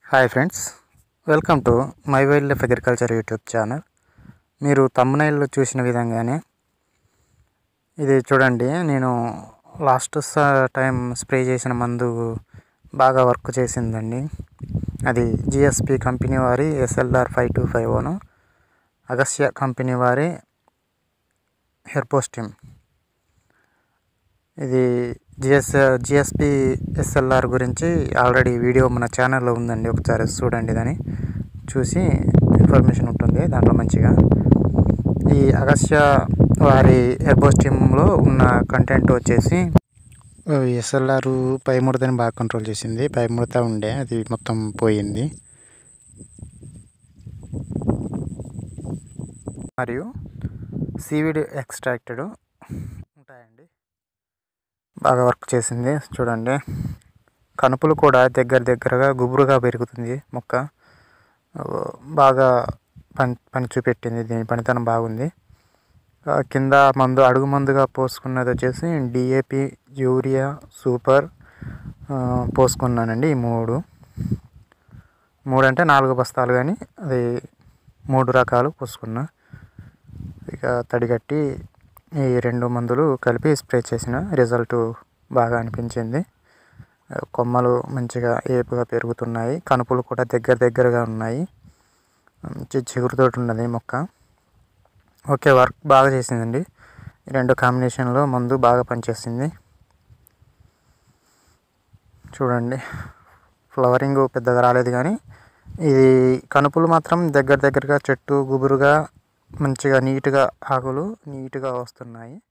hi friends welcome to my wildlife agriculture YouTube channel మీరు తమ్మునైల్లో చూసిన విధంగానే ఇది చూడండి నేను లాస్ట్ టైం స్ప్రే చేసిన మందు బాగా వర్క్ చేసిందండి అది జిఎస్పి కంపెనీ వారి SLR five two five one అగస్య కంపెనీ వారి హెర్పోస్టిమ్ ఇది జిఎస్ జిఎస్పి ఎస్ఎల్ఆర్ గురించి ఆల్రెడీ వీడియో మన ఛానల్లో ఉందండి ఒకసారి చూడండి దాన్ని చూసి ఇన్ఫర్మేషన్ ఉంటుంది దాంట్లో మంచిగా ఈ అగస్య వారి హెర్బోస్టిమ్లో ఉన్న కంటెంట్ వచ్చేసి ఎస్ఎల్ఆర్ పై ముడతని బాగా కంట్రోల్ చేసింది పై ముడత ఉండే అది మొత్తం పోయింది మరియు సీవిడ్ ఎక్స్ట్రాక్టెడ్ ఉంటాయండి బాగా వర్క్ చేసింది చూడండి కనుపులు కూడా దగ్గర దగ్గరగా గుబురుగా పెరుగుతుంది మొక్క బాగా పని పని చూపెట్టింది దీని పనితనం బాగుంది ఆ కింద మందు అడుగు మందుగా పోసుకున్నది వచ్చేసి డిఏపి యూరియా సూపర్ ఆ, పోసుకున్నానండి ఈ మూడు మూడు అంటే నాలుగు బస్తాలు కానీ అది మూడు రకాలు పోసుకున్నా ఇక తడిగట్టి ఈ రెండు మందులు కలిపి స్ప్రే చేసిన రిజల్ట్ బాగా అనిపించింది ఆ, కొమ్మలు మంచిగా ఏపుగా పెరుగుతున్నాయి కనుపులు కూడా దగ్గర దగ్గరగా ఉన్నాయి మంచి చిగురుతోటి ఉన్నది మొక్క ఓకే వర్క్ బాగా చేసిందండి ఈ రెండు కాంబినేషన్లో మందు బాగా పనిచేసింది చూడండి ఫ్లవరింగ్ పెద్దగా రాలేదు కానీ ఇది కనుపులు మాత్రం దగ్గర దగ్గరగా చెట్టు గుబురుగా మంచిగా నీట్గా ఆకులు నీట్గా వస్తున్నాయి